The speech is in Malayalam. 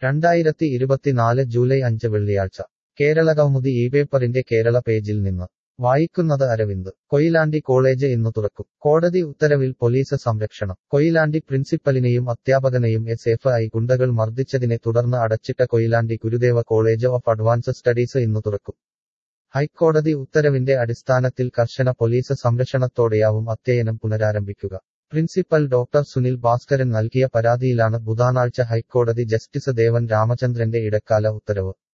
രണ്ടായിരത്തി ഇരുപത്തിനാല് ജൂലൈ അഞ്ച് വെള്ളിയാഴ്ച കേരളകൗമുദി ഈ പേപ്പറിന്റെ കേരള പേജിൽ നിന്ന് വായിക്കുന്നത് അരവിന്ദ് കൊയിലാണ്ടി കോളേജ് ഇന്നു തുറക്കും കോടതി ഉത്തരവിൽ പോലീസ് സംരക്ഷണം കൊയിലാണ്ടി പ്രിൻസിപ്പലിനെയും അധ്യാപകനെയും എസ് എഫ് ഐ ഗുണ്ടകൾ മർദ്ദിച്ചതിനെ തുടർന്ന് അടച്ചിട്ട Koyilandy Gurudeva college of advance studies ഇന്നു തുറക്കും ഹൈക്കോടതി ഉത്തരവിന്റെ അടിസ്ഥാനത്തിൽ കർശന പോലീസ് സംരക്ഷണത്തോടെയാവും അധ്യയനം പുനരാരംഭിക്കുക പ്രിൻസിപ്പൽ ഡോക്ടർ സുനിൽ ഭാസ്കരൻ നൽകിയ പരാതിയിലാണ് ബുധനാഴ്ച ഹൈക്കോടതി ജസ്റ്റിസ് ദേവൻ രാമചന്ദ്രന്റെ ഇടക്കാല ഉത്തരവ്